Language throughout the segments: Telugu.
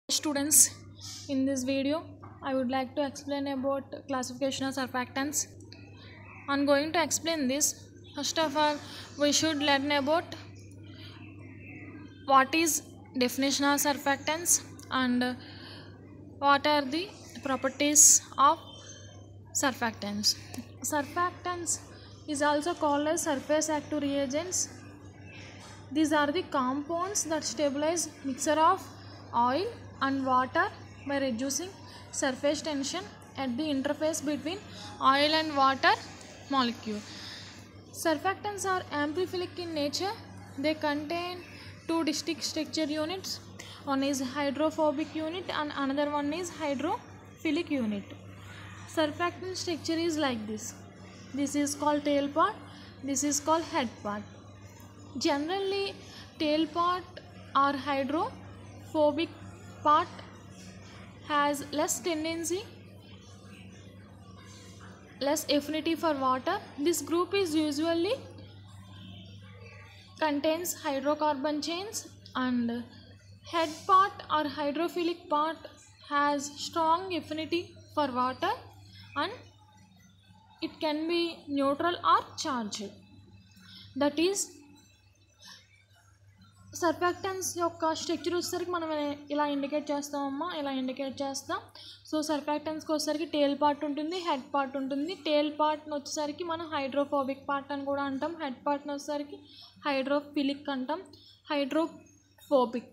students in this video i would like to explain about classification of surfactants i'm going to explain this first of all we should learn about what is definition of surfactants and what are the properties of surfactants surfactants is also called as surface active reagents these are the compounds that stabilize mixture of oil and water by reducing surface tension at the interface between oil and water molecule. Surfactants are amphiphilic in nature. They contain two distinct structure units. One is hydrophobic unit and another one is hydrophilic unit. Surfactant structure is like this. This is called tail part. This is called head part. Generally, tail part or hydrophobic part has less tendency less affinity for water this group is usually contains hydrocarbon chains and head part or hydrophilic part has strong affinity for water and it can be neutral or charged that is surfactants యొక్క స్ట్రక్చర్ వచ్చేసరికి మనం ఇలా ఇండికేట్ చేస్తామమ్మా ఇలా ఇండికేట్ చేస్తాం సో సర్ఫాక్టెన్స్కి వచ్చేసరికి టేల్ పార్ట్ ఉంటుంది హెడ్ పార్ట్ ఉంటుంది టేల్ పార్ట్ని వచ్చేసరికి మనం హైడ్రోఫోబిక్ పార్ట్ అని కూడా అంటాం హెడ్ పార్ట్ని వచ్చేసరికి హైడ్రోఫిలిక్ అంటాం హైడ్రోఫోబిక్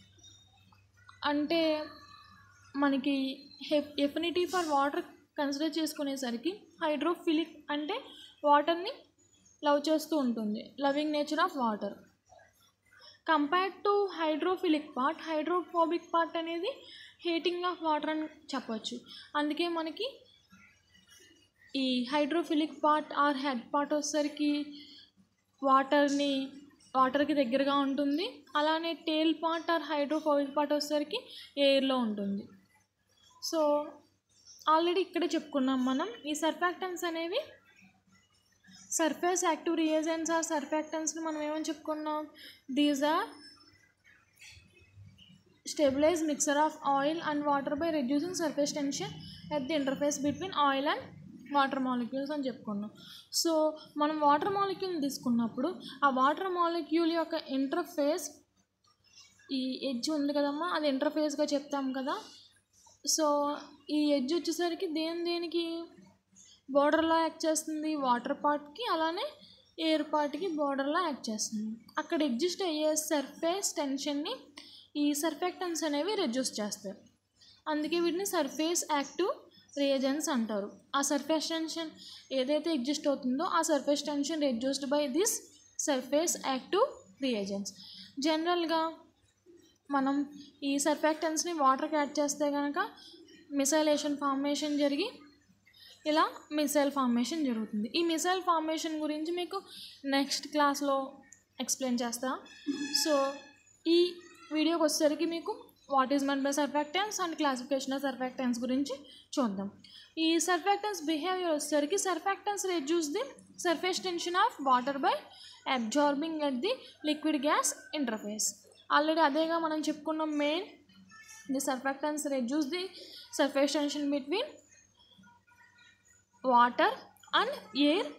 అంటే మనకి ఎఫినిటీ ఫర్ వాటర్ కన్సిడర్ చేసుకునేసరికి హైడ్రోఫిలిక్ అంటే వాటర్ని లవ్ చేస్తూ ఉంటుంది loving nature of water compared to hydrophilic part hydrophobic part అనేది హీటింగ్ ఆఫ్ వాటర్ అని చెప్పొచ్చు అందుకే మనకి ఈ hydrophilic part or head part వచ్చేసరికి వాటర్ని వాటర్కి దగ్గరగా ఉంటుంది అలానే tail part or hydrophobic part వచ్చేసరికి ఎయిర్లో ఉంటుంది సో ఆల్రెడీ ఇక్కడే చెప్పుకున్నాం మనం ఈ సర్ఫాక్టెన్స్ అనేవి సర్ఫేస్ యాక్టివ్ రియేజెంట్స్ ఆర్ సర్ఫాక్టెన్స్ని మనం ఏమని చెప్పుకున్నాం these are stabilize mixture of oil and water by reducing surface tension at the interface between oil and water molecules అని చెప్పుకున్నాం సో మనం వాటర్ మాలిక్యూల్ని తీసుకున్నప్పుడు ఆ వాటర్ మాలిక్యూల్ యొక్క ఇంటర్ఫేస్ ఈ ఎడ్జ్ ఉంది కదమ్మా అది ఇంటర్ఫేస్గా చెప్తాం కదా సో ఈ ఎడ్జ్ వచ్చేసరికి దేని దేనికి బోర్డర్లా యాక్ట్ చేస్తుంది వాటర్ పార్ట్కి అలానే ఎయిర్ పార్ట్కి బోర్డర్లా యాక్ట్ చేస్తుంది అక్కడ ఎగ్జిస్ట్ అయ్యే సర్ఫేస్ టెన్షన్ని ఈ సర్ఫెక్టెన్స్ అనేవి రెడ్యూస్ చేస్తాయి అందుకే వీటిని సర్ఫేస్ యాక్టివ్ రియేజెంట్స్ అంటారు ఆ సర్ఫేస్ టెన్షన్ ఏదైతే ఎగ్జిస్ట్ అవుతుందో ఆ surface tension reduced by this surface active reagents జనరల్గా మనం ఈ సర్ఫాక్టెన్స్ని వాటర్కి యాడ్ చేస్తే కనుక మిసైలేషన్ ఫార్మేషన్ జరిగి ఇలా మిసైల్ ఫార్మేషన్ జరుగుతుంది ఈ మిసైల్ ఫార్మేషన్ గురించి మీకు నెక్స్ట్ క్లాస్లో ఎక్స్ప్లెయిన్ చేస్తా సో ఈ వీడియోకి వచ్చేసరికి మీకు what is meant by surfactants and classification of surfactants గురించి చూద్దాం ఈ సర్ఫాక్టెన్స్ బిహేవియర్ వచ్చేసరికి surfactants reduce the surface tension of water by absorbing at the liquid gas interface already అదేగా మనం చెప్పుకున్నాం main the surfactants reduce the surface tension between water and air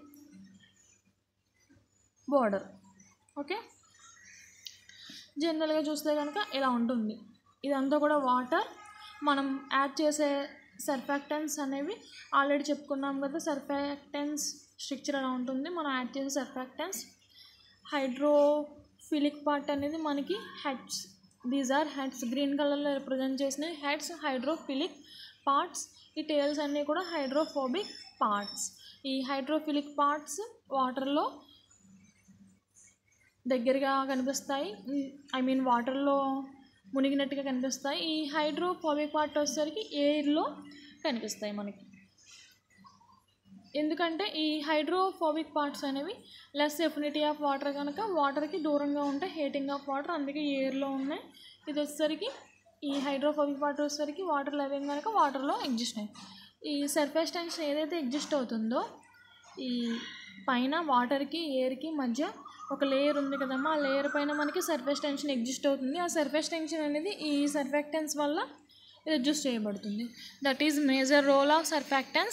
border okay జనరల్గా చూస్తే కనుక ఇలా ఉంటుంది ఇదంతా కూడా వాటర్ మనం యాడ్ చేసే సర్ఫాక్టెన్స్ అనేవి ఆల్రెడీ చెప్పుకున్నాం కదా సర్ఫాక్టెన్స్ స్ట్రక్చర్ అలా ఉంటుంది మనం యాడ్ చేసే సర్ఫాక్టెన్స్ హైడ్రోఫిలిక్ పార్ట్ అనేది మనకి heads these are heads green కలర్లో రిప్రజెంట్ చేసిన హెడ్స్ హైడ్రోఫిలిక్ పార్ట్స్ ఈ టేల్స్ అన్నీ కూడా హైడ్రోఫోబిక్ పార్ట్స్ ఈ హైడ్రోఫిలిక్ పార్ట్స్ వాటర్లో దగ్గరగా కనిపిస్తాయి ఐ మీన్ వాటర్లో మునిగినట్టుగా కనిపిస్తాయి ఈ హైడ్రోఫోబిక్ పార్ట్ వచ్చేసరికి ఎయిర్లో కనిపిస్తాయి మనకి ఎందుకంటే ఈ హైడ్రోఫోబిక్ పార్ట్స్ అనేవి లెస్ ఎఫినిటీ ఆఫ్ వాటర్ కనుక వాటర్కి దూరంగా ఉంటాయి హీటింగ్ ఆఫ్ వాటర్ అందుకే ఎయిర్లో ఉన్నాయి ఇది వచ్చేసరికి ఈ హైడ్రోఫోబిక్ వాటర్ వచ్చేసరికి వాటర్ లెవెల్ కనుక వాటర్లో ఎగ్జిస్ట్ అయ్యి ఈ సర్ఫేస్ టెన్షన్ ఏదైతే ఎగ్జిస్ట్ అవుతుందో ఈ పైన వాటర్కి ఎయిర్కి మధ్య ఒక లేయర్ ఉంది కదమ్మా ఆ లేయర్ పైన మనకి సర్ఫేస్ టెన్షన్ ఎగ్జిస్ట్ అవుతుంది ఆ సర్ఫేస్ టెన్షన్ అనేది ఈ సర్ఫాక్టెన్స్ వల్ల రెడ్యూస్ చేయబడుతుంది that is major role of surfactants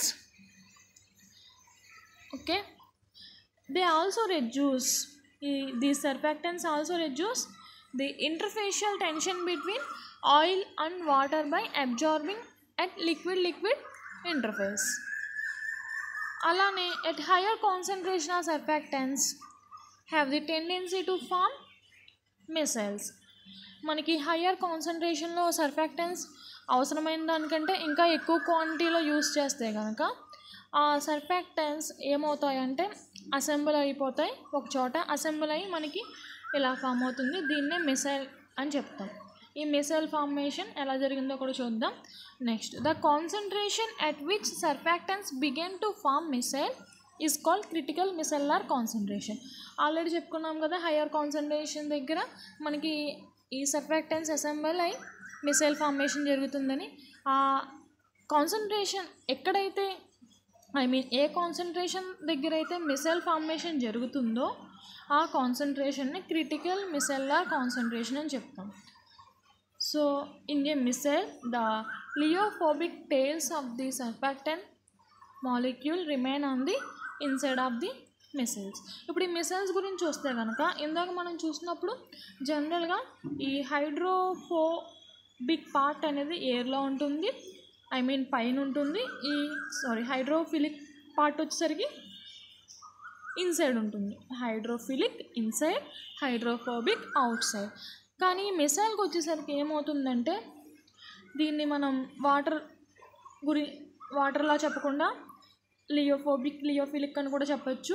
okay they also reduce ఈ- these surfactants also reduce the interfacial tension between oil and water by absorbing at liquid liquid interface అలానే at higher concentration of surfactants have the tendency to form micelles మనకి హయ్యర్ కాన్సన్ట్రేషన్లో సర్ఫాక్టెన్స్ అవసరమైన దానికంటే ఇంకా ఎక్కువ క్వాంటిటీలో యూస్ చేస్తే కనుక ఆ సర్ఫాక్టెన్స్ ఏమవుతాయంటే అసెంబుల్ అయిపోతాయి ఒక చోట అసెంబుల్ అయ్యి మనకి ఇలా ఫామ్ అవుతుంది దీన్నే మిసైల్ అని చెప్తాం ఈ మిసైల్ ఫార్మేషన్ ఎలా జరిగిందో కూడా చూద్దాం next the concentration at which surfactants begin to form micelle is called critical micellar concentration already చెప్పుకున్నాం కదా హయ్యర్ కాన్సన్ట్రేషన్ దగ్గర మనకి ఈ సర్ఫాక్టెన్స్ అసెంబుల్ అయి మిసైల్ ఫార్మేషన్ జరుగుతుందని ఆ కాన్సన్ట్రేషన్ ఎక్కడైతే ఐ మీన్ ఏ కాన్సన్ట్రేషన్ దగ్గర అయితే మిసైల్ ఫార్మేషన్ జరుగుతుందో ఆ కాన్సన్ట్రేషన్ని క్రిటికల్ మిసెల్లార్ కాన్సన్ట్రేషన్ అని చెప్తాం so in a micelle the lyophobic tails of the surfactant molecule remain on the inside of the micelles ఇప్పుడు ఈ మిసైల్స్ గురించి వస్తే కనుక ఇందాక మనం చూసినప్పుడు జనరల్గా ఈ హైడ్రోఫోబిక్ పార్ట్ అనేది ఎయిర్లో ఉంటుంది ఐ మీన్ పైన ఉంటుంది ఈ సారీ హైడ్రోఫిలిక్ పార్ట్ వచ్చేసరికి ఇన్సైడ్ ఉంటుంది hydrophilic inside hydrophobic outside కానీ ఈ మిసైల్కి వచ్చేసరికి ఏమవుతుందంటే దీన్ని మనం వాటర్ గురి వాటర్లా చెప్పకుండా లియోఫోబిక్ లియోఫిలిక్ అని కూడా చెప్పొచ్చు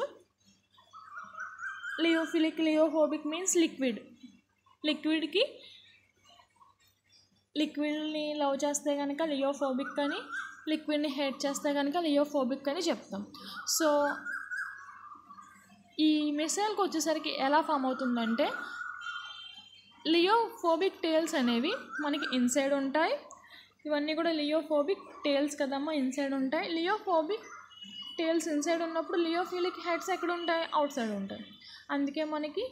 లియోఫిలిక్ లియోఫోబిక్ మీన్స్ లిక్విడ్ లిక్విడ్కి లిక్విడ్ని లవ్ చేస్తే కనుక లియోఫోబిక్ అని లిక్విడ్ని హేట్ చేస్తే కనుక లియోఫోబిక్ అని చెప్తాం సో ఈ మిసైల్కి వచ్చేసరికి ఎలా ఫామ్ అవుతుందంటే లియోఫోబిక్ టేల్స్ అనేవి మనకి ఇన్సైడ్ ఉంటాయి ఇవన్నీ కూడా లియోఫోబిక్ టేల్స్ కదమ్మా ఇన్సైడ్ ఉంటాయి లియోఫోబిక్ టేల్స్ ఇన్సైడ్ ఉన్నప్పుడు లియోఫిలిక్ హెడ్స్ ఎక్కడ ఉంటాయి అవుట్ సైడ్ ఉంటాయి అందుకే మనకి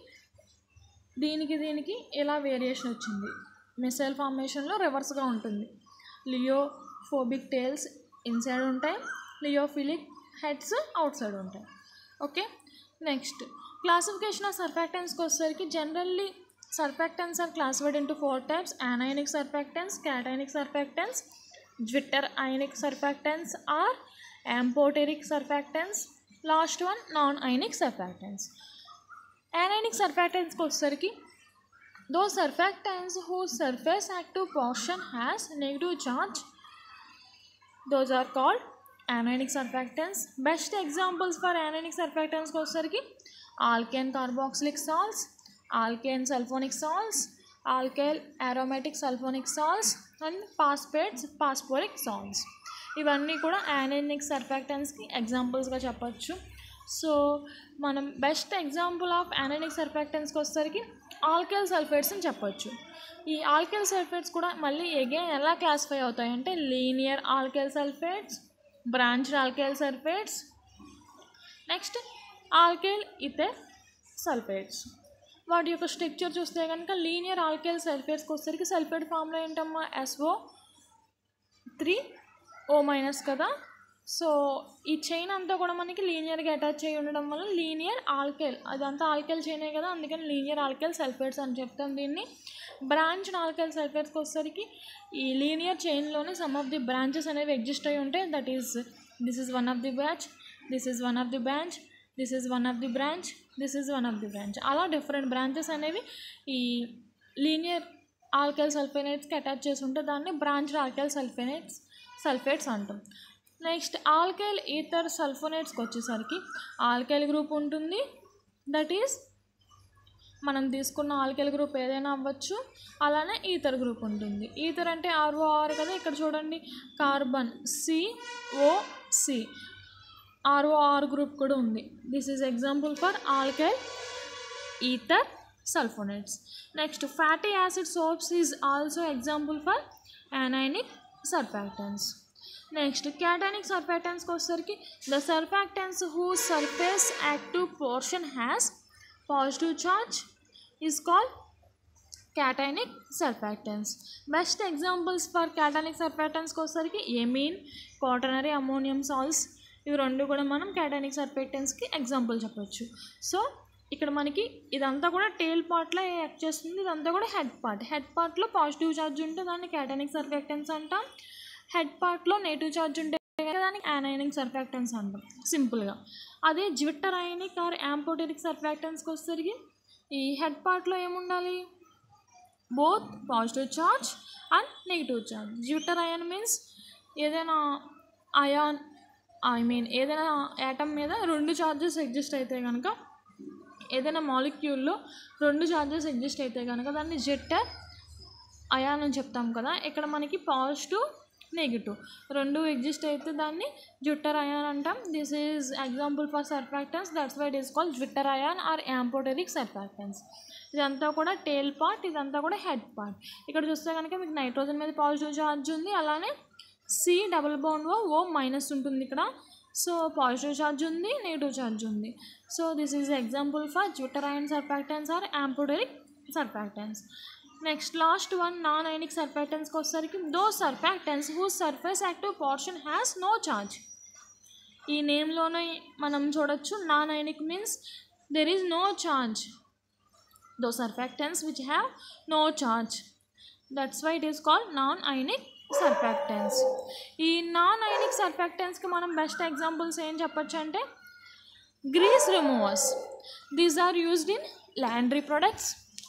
దీనికి దీనికి ఇలా వేరియేషన్ వచ్చింది మిసైల్ ఫార్మేషన్లో రివర్స్గా ఉంటుంది లియోఫోబిక్ టేల్స్ ఇన్సైడ్ ఉంటాయి లియోఫిలిక్ హెడ్స్ అవుట్ సైడ్ ఉంటాయి ఓకే నెక్స్ట్ క్లాసిఫికేషన్ ఆఫ్ సర్ఫాక్టెన్స్కి వచ్చేసరికి generally surfactants are classified into four types anionic surfactants cationic surfactants zwitter ionic surfactants or amphoteric surfactants last one non ionic surfactants anionic సర్ఫాక్టెన్స్కి వచ్చేసరికి those surfactants whose surface active portion has negative charge those are called anionic surfactants best examples for anionic surfactants వచ్చేసరికి alkane carboxylic salts alkane sulfonic salts alkyl aromatic sulfonic salts and phosphates phosphoric salts ఇవన్నీ కూడా యానోనిక్ సర్ఫాక్టెన్స్కి ఎగ్జాంపుల్స్గా చెప్పొచ్చు సో మనం బెస్ట్ ఎగ్జాంపుల్ ఆఫ్ యానోనిక్ సర్ఫాక్టెన్స్కి వచ్చేసరికి ఆల్కైల్ సల్ఫేట్స్ అని చెప్పొచ్చు ఈ ఆల్కైల్ సల్ఫేట్స్ కూడా మళ్ళీ అగైన్ ఎలా క్లాసిఫై అవుతాయి అంటే linear alkyl sulphates branched alkyl sulphates next alkyl ether sulphates వాటి యొక్క స్ట్రక్చర్ చూస్తే కనుక లీనియర్ ఆల్కైల్ సల్ఫేట్స్కి వచ్చేసరికి సల్ఫేట్ ఫామ్లో ఏంటమ్మా ఎస్ఓ త్రీ ఓ మైనస్ కదా సో ఈ చైన్ అంతా కూడా మనకి లీనియర్గా అటాచ్ అయ్యి ఉండడం వల్ల లీనియర్ ఆల్కైల్ అదంతా ఆల్కైల్ చైనే కదా అందుకని లీనియర్ ఆల్కైల్ సల్ఫేట్స్ అని చెప్తాం దీన్ని బ్రాంచ్ ఆల్కైల్ సల్ఫేట్స్కి వచ్చేసరికి ఈ లీనియర్ చైన్లోనే సమ్ ఆఫ్ ది బ్రాంచెస్ అనేవి ఎగ్జిస్ట్ అయి ఉంటాయి that is this is one of the branch this is one of the branch this is one of the branch this is one of the branch అలా డిఫరెంట్ బ్రాంచెస్ అనేవి ఈ లీనియర్ ఆల్కైల్ సల్ఫేనేట్స్కి అటాచ్ చేసి ఉంటే దాన్ని బ్రాంచ్డ్ ఆల్కైల్ సల్ఫేనేట్స్ సల్ఫేట్స్ అంటాం నెక్స్ట్ ఆల్కైల్ ఈథర్ సల్ఫోనేట్స్కి వచ్చేసరికి ఆల్కైల్ గ్రూప్ ఉంటుంది దట్ ఈస్ మనం తీసుకున్న ఆల్కైల్ గ్రూప్ ఏదైనా అవ్వచ్చు అలానే ఈథర్ గ్రూప్ ఉంటుంది ఈథర్ అంటే ఆర్ఓఆర్ కదా ఇక్కడ చూడండి కార్బన్ సిఓసి ఆర్ఓఆర్ గ్రూప్ కూడా ఉంది this is example for alkyl ether sulphonates next fatty acid soaps is also example for anionic surfactants next cationic సర్ఫాక్టెన్స్కి వచ్చేసరికి the surfactants who surface active portion has positive charge is called cationic surfactants best examples for cationic సర్ఫాక్టెన్స్కి వచ్చేసరికి ఎమీన్ క్వాటనరీ అమోనియం సాల్ట్స్ ఇవి రెండు కూడా మనం క్యాటైనిక్ సర్ఫాక్టెన్స్కి ఎగ్జాంపుల్ చెప్పొచ్చు సో ఇక్కడ మనకి ఇదంతా కూడా టేల్ పార్ట్లో యాక్ట్ చేస్తుంది ఇదంతా కూడా హెడ్ పార్ట్ హెడ్ పార్ట్లో పాజిటివ్ ఛార్జ్ ఉంటే దాన్ని క్యాటైనిక్ సర్ఫాక్టెన్స్ అంటాం హెడ్ పార్ట్లో నెగిటివ్ ఛార్జ్ ఉంటే దానికి యానైనిక్ సర్ఫాక్టెన్స్ అంటాం సింపుల్గా అదే జ్విట్టర్ అయనిక్ ఆర్ యాంపోటెరిక్ సర్ఫాక్టెన్స్కి వచ్చేసరికి ఈ హెడ్ పార్ట్లో ఏముండాలి both positive charge and negative charge zwitterion means ఏదైనా అయాన్ ఐ మీన్ ఏదైనా యాటమ్ మీద రెండు ఛార్జెస్ ఎగ్జిస్ట్ అయితే కనుక ఏదైనా మాలిక్యూల్లో రెండు ఛార్జెస్ ఎగ్జిస్ట్ అయితే కనుక దాన్ని జెట్టర్ అయాన్ అని చెప్తాం కదా ఇక్కడ మనకి పాజిటివ్ నెగిటివ్ రెండు ఎగ్జిస్ట్ అయితే దాన్ని జుట్టర్ అయాన్ అంటాం this is example for surfactants that's why it is call zwitterion or amphoteric surfactants ఇదంతా కూడా టేల్ పార్ట్ ఇదంతా కూడా హెడ్ పార్ట్ ఇక్కడ చూస్తే కనుక మీకు నైట్రోజన్ మీద పాజిటివ్ ఛార్జ్ ఉంది అలానే C double bond O O minus ఉంటుంది ఇక్కడ సో పాజిటివ్ ఛార్జ్ ఉంది నెగిటివ్ ఛార్జ్ ఉంది so this is example for zwitterion surfactants or amphoteric surfactants next last one nonionic సర్ఫాక్టెన్స్కి వచ్చేసరికి those surfactants whose surface active portion has no charge ఈ నేమ్లోనే మనం చూడొచ్చు nonionic means there is no charge those surfactants which have no charge that's why it is called non ఐనిక్ surfactants ఈ నాన్ ఐనిక్ సర్ఫాక్టెన్స్కి మనం బెస్ట్ ఎగ్జాంపుల్స్ ఏం చెప్పొచ్చు అంటే grease removers these are used in laundry products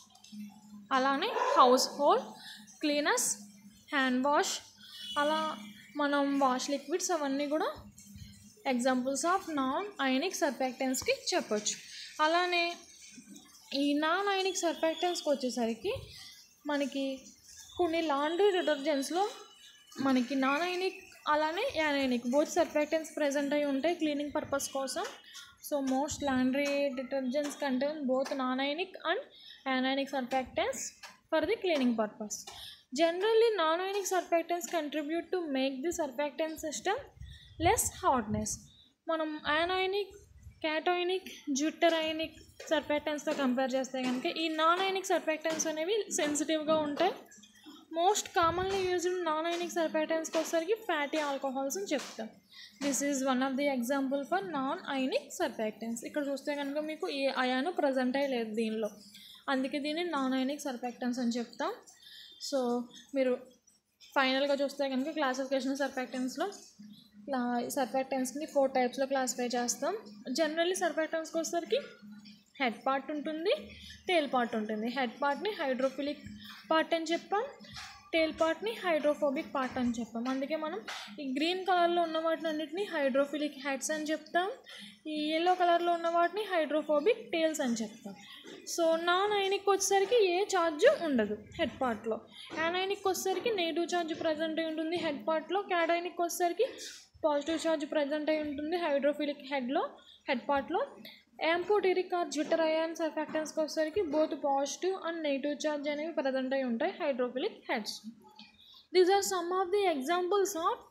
అలానే household cleaners hand wash అలా మనం వాష్ లిక్విడ్స్ అవన్నీ కూడా ఎగ్జాంపుల్స్ ఆఫ్ నాన్ ఐనిక్ సర్ఫాక్టెన్స్కి చెప్పొచ్చు అలానే ఈ నాన్ ఐనిక్ సర్ఫాక్టెన్స్కి వచ్చేసరికి మనకి కొన్ని లాండ్రీ డిటర్జెంట్స్లో మనకి నాన్ ఐనిక్ అలానే యానైనిక్ బోత్ సర్ఫాక్టెన్స్ ప్రజెంట్ అయి ఉంటాయి క్లీనింగ్ పర్పస్ కోసం so most laundry detergents contain both nonionic and anionic surfactants for the cleaning purpose. Generally, non-ionic surfactants contribute to make the surfactant system less hardness. మనం యానాయినిక్ క్యాటాయినిక్ జుట్టరైనిక్ సర్ఫాక్టెన్స్తో కంపేర్ చేస్తే కనుక ఈ నాన్ ఐనిక్ సర్ఫాక్టెన్స్ అనేవి సెన్సిటివ్గా ఉంటాయి most commonly used nonionic సర్ఫాక్టెన్స్కి వచ్చేసరికి ఫ్యాటీ ఆల్కహాల్స్ అని చెప్తాం this is one of the example for non ఐనిక్ surfactants ఇక్కడ చూస్తే కనుక మీకు ఏ అయాను ప్రజెంట్ అయ్యలేదు దీనిలో అందుకే దీన్ని నాన్ ఐనిక్ సర్ఫాక్టెన్స్ అని చెప్తాం సో మీరు ఫైనల్గా చూస్తే కనుక క్లాసిఫికేషన్ సర్ఫాక్టెన్స్లో సర్ఫాక్టెన్స్ని ఫోర్ టైప్స్లో క్లాసిఫై చేస్తాం జనరల్లీ సర్ఫాక్టెన్స్కి వచ్చేసరికి హెడ్ పార్ట్ ఉంటుంది టేల్ పార్ట్ ఉంటుంది హెడ్ పార్ట్ని హైడ్రోఫిలిక్ పార్ట్ అని చెప్పాం టేల్ పార్ట్ని హైడ్రోఫోబిక్ పార్ట్ అని చెప్పాం అందుకే మనం ఈ గ్రీన్ కలర్లో ఉన్న వాటిని అన్నిటిని హైడ్రోఫిలిక్ హెడ్స్ అని చెప్తాం ఈ ఎల్లో కలర్లో ఉన్న వాటిని హైడ్రోఫోబిక్ టేల్స్ అని చెప్తాం సో నాన్ ఐనిక్ వచ్చేసరికి ఏ ఛార్జ్ ఉండదు హెడ్ పార్ట్లో యానైనిక్ వచ్చేసరికి నెగిటివ్ ఛార్జ్ ప్రజెంట్ అయి ఉంటుంది హెడ్ పార్ట్లో క్యాడైనిక్ వచ్చేసరికి పాజిటివ్ ఛార్జ్ ప్రజెంట్ అయి ఉంటుంది హైడ్రోఫిలిక్ హెడ్లో హెడ్ పార్ట్లో యాంపోటెరిక్ ఆర్ జ్విటర్ అయాన్ సర్ఫాక్టెన్స్కి వచ్చేసరికి both positive and negative charge అనేవి ప్రజెంట్ అయి ఉంటాయి hydrophilic heads these are some of the examples of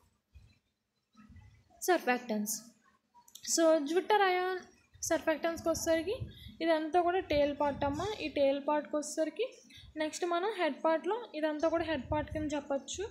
surfactants so zwitterion సర్ఫాక్టెన్స్కి వచ్చేసరికి ఇదంతా కూడా టేల్ పార్ట్ అమ్మ ఈ టేల్ పార్ట్కి వచ్చేసరికి నెక్స్ట్ మనం హెడ్ పార్ట్లో ఇదంతా కూడా హెడ్ పార్ట్ కింద చెప్పచ్చు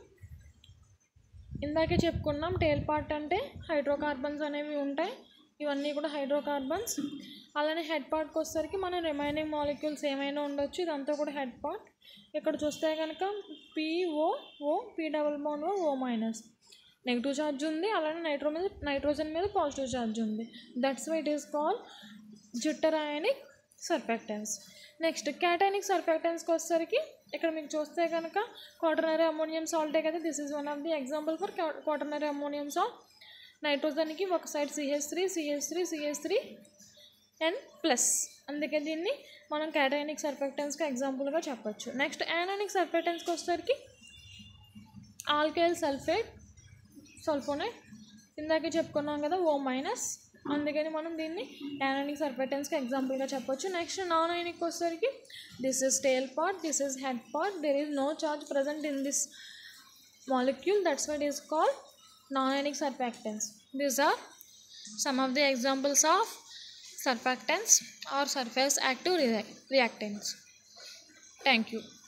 ఇందాకే చెప్పుకున్నాం టేల్ పార్ట్ అంటే హైడ్రోకార్బన్స్ అనేవి ఉంటాయి ఇవన్నీ కూడా హైడ్రోకార్బన్స్ అలానే హెడ్ పార్ట్కి వచ్చేసరికి మన రిమైనింగ్ మాలిక్యూల్స్ ఏమైనా ఉండొచ్చు ఇదంతా కూడా హెడ్ పార్ట్ ఇక్కడ చూస్తే కనుక P O O P double bond O O minus negative charge ఉంది అలానే నైట్రో మీద నైట్రోజన్ మీద పాజిటివ్ ఛార్జ్ ఉంది that's why it is call zwitterionic surfactants next cationic సర్ఫాక్టెన్స్కి వచ్చేసరికి ఇక్కడ మీకు చూస్తే కనుక క్వాటర్నరీ అమోనియం సాల్టే కదా this is one of the example for quaternary ammonium salt నైట్రోజన్కి ఒక side C H three C H three C H three N plus అందుకే దీన్ని మనం క్యాటానిక్ సర్ఫాక్టెన్స్కి ఎగ్జాంపుల్గా చెప్పొచ్చు నెక్స్ట్ యానానిక్ సర్ఫాక్టెన్స్కి వచ్చేసరికి ఆల్కైల్ సల్ఫేట్ సల్ఫోనేట్ ఇందాకే చెప్పుకున్నాం కదా ఓ మైనస్ అందుకని మనం దీన్ని యానానిక్ సర్ఫెటెన్స్కి ఎగ్జాంపుల్గా చెప్పొచ్చు నెక్స్ట్ నాన్ ఐనిక్ వచ్చేసరికి this is tail part this is head part there is no charge present in this molecule that's what is called non ఐనిక్ surfactants these are some of the examples of surfactants or surface active reac- reactants. Thank you.